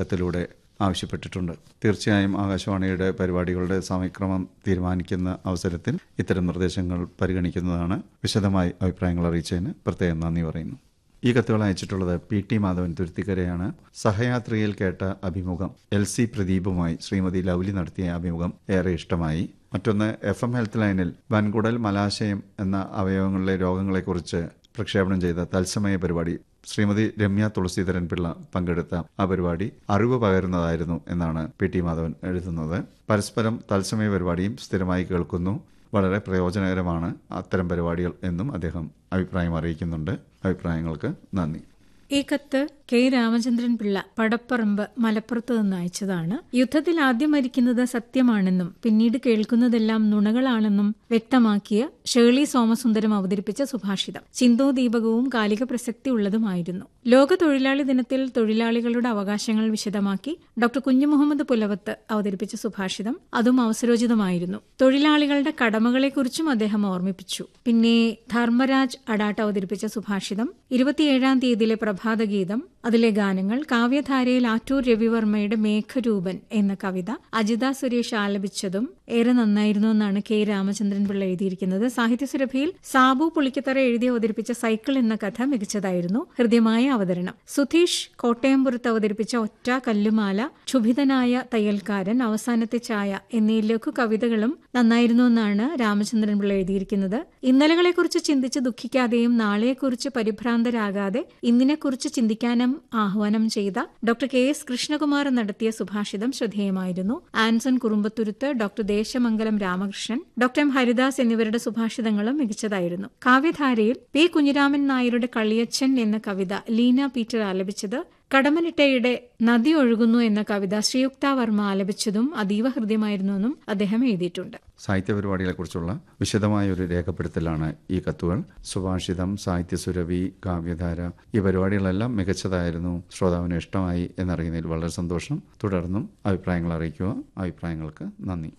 കത്തിലൂടെ ആവശ്യപ്പെട്ടിട്ടുണ്ട് തീർച്ചയായും ആകാശവാണിയുടെ പരിപാടികളുടെ സമയക്രമം തീരുമാനിക്കുന്ന അവസരത്തിൽ ഇത്തരം നിർദ്ദേശങ്ങൾ പരിഗണിക്കുന്നതാണ് വിശദമായി അഭിപ്രായങ്ങൾ അറിയിച്ചതിന് പ്രത്യേകം നന്ദി പറയുന്നു ഈ കത്തുകൾ അയച്ചിട്ടുള്ളത് പി ടി മാധവൻ തുരുത്തിക്കരയാണ് സഹയാത്രിയിൽ കേട്ട അഭിമുഖം എൽ സി പ്രദീപുമായി ശ്രീമതി ലൗലി നടത്തിയ അഭിമുഖം ഏറെ ഇഷ്ടമായി മറ്റൊന്ന് എഫ് എം ഹെൽത്ത് ലൈനിൽ വൻകുടൽ മലാശയം എന്ന അവയവങ്ങളിലെ രോഗങ്ങളെക്കുറിച്ച് പ്രക്ഷേപണം ചെയ്ത തത്സമയ പരിപാടി ശ്രീമതി രമ്യ തുളസീധരൻ പിള്ള പങ്കെടുത്ത ആ പരിപാടി അറിവ് പകരുന്നതായിരുന്നു എന്നാണ് പി ടി മാധവൻ എഴുതുന്നത് പരസ്പരം തത്സമയ പരിപാടിയും സ്ഥിരമായി കേൾക്കുന്നു വളരെ പ്രയോജനകരമാണ് അത്തരം പരിപാടികൾ എന്നും അദ്ദേഹം അഭിപ്രായം അറിയിക്കുന്നുണ്ട് അഭിപ്രായങ്ങൾക്ക് നന്ദി ഈ കത്ത് കെ രാമചന്ദ്രൻ പിള്ള പടപ്പറമ്പ് മലപ്പുറത്ത് നിന്ന് അയച്ചതാണ് യുദ്ധത്തിൽ ആദ്യം മരിക്കുന്നത് സത്യമാണെന്നും പിന്നീട് കേൾക്കുന്നതെല്ലാം നുണകളാണെന്നും വ്യക്തമാക്കിയ ഷേർലി സോമസുന്ദരം അവതരിപ്പിച്ച സുഭാഷിതം ചിന്തോദീപകവും കാലിക പ്രസക്തിയുള്ളതുമായിരുന്നു ലോക തൊഴിലാളി ദിനത്തിൽ തൊഴിലാളികളുടെ അവകാശങ്ങൾ വിശദമാക്കി ഡോക്ടർ കുഞ്ഞുമുഹമ്മദ് പുലവത്ത് അവതരിപ്പിച്ച സുഭാഷിതം അതും അവസരോചിതമായിരുന്നു തൊഴിലാളികളുടെ കടമകളെക്കുറിച്ചും അദ്ദേഹം ഓർമ്മിപ്പിച്ചു പിന്നെ ധർമ്മരാജ് അഡാട്ട് അവതരിപ്പിച്ച സുഭാഷിതം ഇരുപത്തിയേഴാം തീയതിയിലെ പ്രഭാതഗീതം അതിലെ ഗാനങ്ങൾ കാവ്യധാരയിൽ ആറ്റൂർ രവിവർമ്മയുടെ മേഘരൂപൻ എന്ന കവിത അജിത സുരേഷ് ആലപിച്ചതും ഏറെ നന്നായിരുന്നു എന്നാണ് കെ രാമചന്ദ്രൻ പിള്ള എഴുതിയിരിക്കുന്നത് സാഹിത്യസുരഭിയിൽ സാബു പുളിക്കത്തറ എഴുതി അവതരിപ്പിച്ച സൈക്കിൾ എന്ന കഥ മികച്ചതായിരുന്നു ഹൃദ്യമായ അവതരണം സുധീഷ് കോട്ടയംപുറത്ത് അവതരിപ്പിച്ച ഒറ്റ കല്ലുമാല ക്ഷുഭിതനായ തയ്യൽക്കാരൻ അവസാനത്തെ ചായ എന്നീ ലഘു കവിതകളും നന്നായിരുന്നു എന്നാണ് രാമചന്ദ്രൻ പിള്ള എഴുതിയിരിക്കുന്നത് ഇന്നലകളെക്കുറിച്ച് ചിന്തിച്ച് ദുഃഖിക്കാതെയും നാളെയെക്കുറിച്ച് പരിഭ്രാന്തരാകാതെ ഇന്നിനെക്കുറിച്ച് ചിന്തിക്കാനും ആഹ്വാനം ചെയ്ത ഡോക്ടർ കെ എസ് കൃഷ്ണകുമാർ നടത്തിയ സുഭാഷിതം ശ്രദ്ധേയമായിരുന്നു Anson Kurumbathuruthu doctor Desamangalam Ramakrishnan doctor M Haridas എന്നിവരുടെ സുഭാഷിതങ്ങളും മികച്ചതായിരുന്നു കാവ്യധാരയിൽ പി കുഞ്ഞിരാമൻ നായരുടെ കളിയച്ഛൻ എന്ന കവിത ലീന പീറ്റർ ആലപിച്ചത് കടമനിട്ടയുടെ നദി ഒഴുകുന്നു എന്ന കവിത ശ്രീയുക്ത വർമ്മ ആലപിച്ചതും അതീവ ഹൃദ്യമായിരുന്നുവെന്നും അദ്ദേഹം എഴുതിയിട്ടുണ്ട് സാഹിത്യ പരിപാടികളെക്കുറിച്ചുള്ള വിശദമായ ഒരു രേഖപ്പെടുത്തലാണ് ഈ കത്തുകൾ സുഭാഷിതം സാഹിത്യസുരഭി കാവ്യധാര ഈ പരിപാടികളെല്ലാം മികച്ചതായിരുന്നു ശ്രോതാവിന് ഇഷ്ടമായി എന്നറിയുന്നതിൽ വളരെ സന്തോഷം തുടർന്നും അഭിപ്രായങ്ങൾ അറിയിക്കുക അഭിപ്രായങ്ങൾക്ക് നന്ദി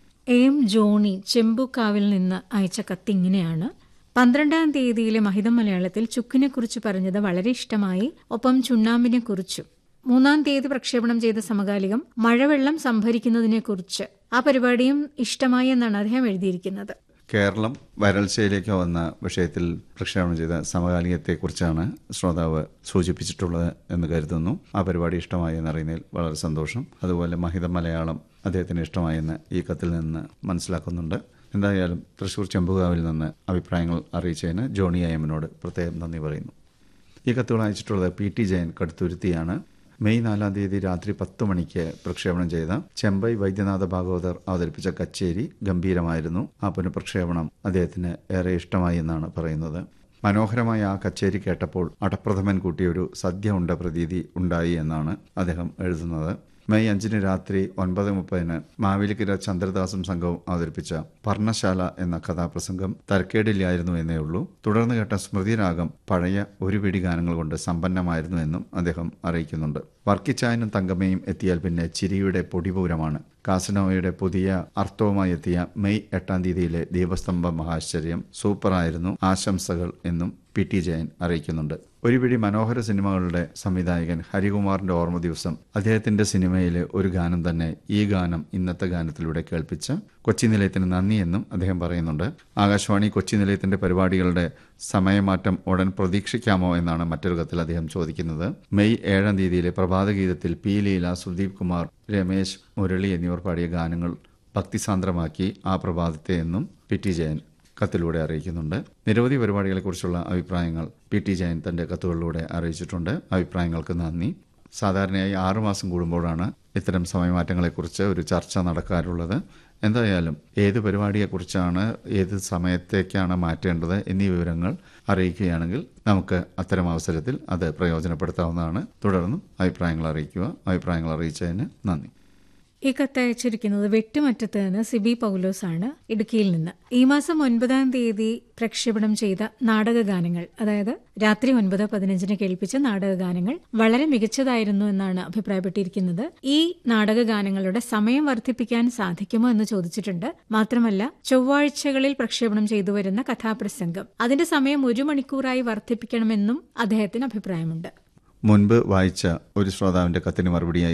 എം ജോണി ചെമ്പുക്കാവിൽ നിന്ന് അയച്ച കത്ത് ഇങ്ങനെയാണ് പന്ത്രണ്ടാം തീയതിയിലെ മഹിതം മലയാളത്തിൽ ചുക്കിനെക്കുറിച്ച് പറഞ്ഞത് വളരെ ഇഷ്ടമായി ഒപ്പം ചുണ്ണാമ്പിനെ കുറിച്ചും മൂന്നാം തീയതി പ്രക്ഷേപണം ചെയ്ത സമകാലികം മഴവെള്ളം സംഭരിക്കുന്നതിനെക്കുറിച്ച് ആ പരിപാടിയും ഇഷ്ടമായി എന്നാണ് അദ്ദേഹം എഴുതിയിരിക്കുന്നത് കേരളം വരൾച്ചയിലേക്ക് വന്ന വിഷയത്തിൽ പ്രക്ഷേപണം ചെയ്ത സമകാലികത്തെക്കുറിച്ചാണ് ശ്രോതാവ് സൂചിപ്പിച്ചിട്ടുള്ളത് എന്ന് കരുതുന്നു ആ പരിപാടി ഇഷ്ടമായി എന്നറിയുന്നതിൽ വളരെ സന്തോഷം അതുപോലെ മഹിത മലയാളം അദ്ദേഹത്തിന് ഇഷ്ടമായെന്ന് ഈ കത്തിൽ നിന്ന് മനസ്സിലാക്കുന്നുണ്ട് എന്തായാലും തൃശൂർ ചെമ്പുകാവിൽ നിന്ന് അഭിപ്രായങ്ങൾ അറിയിച്ചതിന് ജോണി അയ്യമ്മനോട് പ്രത്യേകം നന്ദി പറയുന്നു ഈ കത്തുകൾ അയച്ചിട്ടുള്ളത് പി ടി ജയൻ കടുത്തുരുത്തിയാണ് മെയ് നാലാം തീയതി രാത്രി പത്ത് മണിക്ക് പ്രക്ഷേപണം ചെയ്ത ചെമ്പൈ വൈദ്യനാഥ ഭാഗവതർ അവതരിപ്പിച്ച കച്ചേരി ഗംഭീരമായിരുന്നു ആ പുനഃപ്രക്ഷേപണം അദ്ദേഹത്തിന് ഏറെ ഇഷ്ടമായി എന്നാണ് പറയുന്നത് മനോഹരമായ ആ കച്ചേരി കേട്ടപ്പോൾ അടപ്രഥമൻ കൂട്ടിയ ഒരു സദ്യ ഉണ്ട പ്രതീതി ഉണ്ടായി എന്നാണ് അദ്ദേഹം എഴുതുന്നത് മെയ് അഞ്ചിന് രാത്രി ഒൻപത് മുപ്പതിന് മാവേലിക്കര ചന്ദ്രദാസും സംഘവും അവതരിപ്പിച്ച പർണശാല എന്ന കഥാപ്രസംഗം തരക്കേടില്ലായിരുന്നു എന്നേ ഉള്ളൂ തുടർന്ന് കേട്ട സ്മൃതിരാഗം പഴയ ഒരു പിടി ഗാനങ്ങൾ കൊണ്ട് സമ്പന്നമായിരുന്നു എന്നും അദ്ദേഹം അറിയിക്കുന്നുണ്ട് വർക്കിച്ചായനും തങ്കമ്മയും എത്തിയാൽ പിന്നെ ചിരിയുടെ പൊടിപൂരമാണ് കാസനോയുടെ പുതിയ അർത്ഥവുമായി എത്തിയ മെയ് എട്ടാം തീയതിയിലെ ദീപസ്തംഭ മഹാശ്ചര്യം സൂപ്പറായിരുന്നു ആശംസകൾ എന്നും പി ടി ജയൻ അറിയിക്കുന്നുണ്ട് ഒരു പിടി മനോഹര സിനിമകളുടെ സംവിധായകൻ ഹരികുമാറിന്റെ ഓർമ്മ ദിവസം അദ്ദേഹത്തിന്റെ സിനിമയിലെ ഒരു ഗാനം തന്നെ ഈ ഗാനം ഇന്നത്തെ ഗാനത്തിലൂടെ കേൾപ്പിച്ച കൊച്ചി നിലയത്തിന് നന്ദി എന്നും അദ്ദേഹം പറയുന്നുണ്ട് ആകാശവാണി കൊച്ചി നിലയത്തിന്റെ പരിപാടികളുടെ സമയമാറ്റം ഉടൻ പ്രതീക്ഷിക്കാമോ എന്നാണ് മറ്റൊരു കത്തിൽ അദ്ദേഹം ചോദിക്കുന്നത് മെയ് ഏഴാം തീയതിയിലെ പ്രഭാതഗീതത്തിൽ പി ലീല സുദീപ് കുമാർ രമേശ് മുരളി എന്നിവർ പാടിയ ഗാനങ്ങൾ ഭക്തിസാന്ദ്രമാക്കി ആ പ്രഭാതത്തെ എന്നും പി ടി ജയൻ കത്തിലൂടെ അറിയിക്കുന്നുണ്ട് നിരവധി പരിപാടികളെക്കുറിച്ചുള്ള അഭിപ്രായങ്ങൾ പി ടി ജയൻ തന്റെ കത്തുകളിലൂടെ അറിയിച്ചിട്ടുണ്ട് അഭിപ്രായങ്ങൾക്ക് നന്ദി സാധാരണയായി ആറുമാസം കൂടുമ്പോഴാണ് ഇത്തരം സമയമാറ്റങ്ങളെക്കുറിച്ച് ഒരു ചർച്ച നടക്കാറുള്ളത് എന്തായാലും ഏത് പരിപാടിയെക്കുറിച്ചാണ് ഏത് സമയത്തേക്കാണ് മാറ്റേണ്ടത് എന്നീ വിവരങ്ങൾ അറിയിക്കുകയാണെങ്കിൽ നമുക്ക് അത്തരം അവസരത്തിൽ അത് പ്രയോജനപ്പെടുത്താവുന്നതാണ് തുടർന്നും അഭിപ്രായങ്ങൾ അറിയിക്കുക അഭിപ്രായങ്ങൾ അറിയിച്ചതിന് നന്ദി ഈ കത്ത് അയച്ചിരിക്കുന്നത് വെട്ടുമറ്റത്ത് നിന്ന് സിബി പൗലോസ് ആണ് ഇടുക്കിയിൽ നിന്ന് ഈ മാസം ഒൻപതാം തീയതി പ്രക്ഷേപണം ചെയ്ത നാടകഗാനങ്ങൾ അതായത് രാത്രി ഒൻപത് പതിനഞ്ചിന് കേൾപ്പിച്ച നാടകഗാനങ്ങൾ വളരെ മികച്ചതായിരുന്നു എന്നാണ് അഭിപ്രായപ്പെട്ടിരിക്കുന്നത് ഈ നാടകഗാനങ്ങളുടെ സമയം വർദ്ധിപ്പിക്കാൻ സാധിക്കുമോ എന്ന് ചോദിച്ചിട്ടുണ്ട് മാത്രമല്ല ചൊവ്വാഴ്ചകളിൽ പ്രക്ഷേപണം ചെയ്തു വരുന്ന കഥാപ്രസംഗം അതിന്റെ സമയം ഒരു മണിക്കൂറായി വർദ്ധിപ്പിക്കണമെന്നും അദ്ദേഹത്തിന് അഭിപ്രായമുണ്ട് മുൻപ് വായിച്ച ഒരു ശ്രോതാവിന്റെ കത്തിന് മറുപടിയായി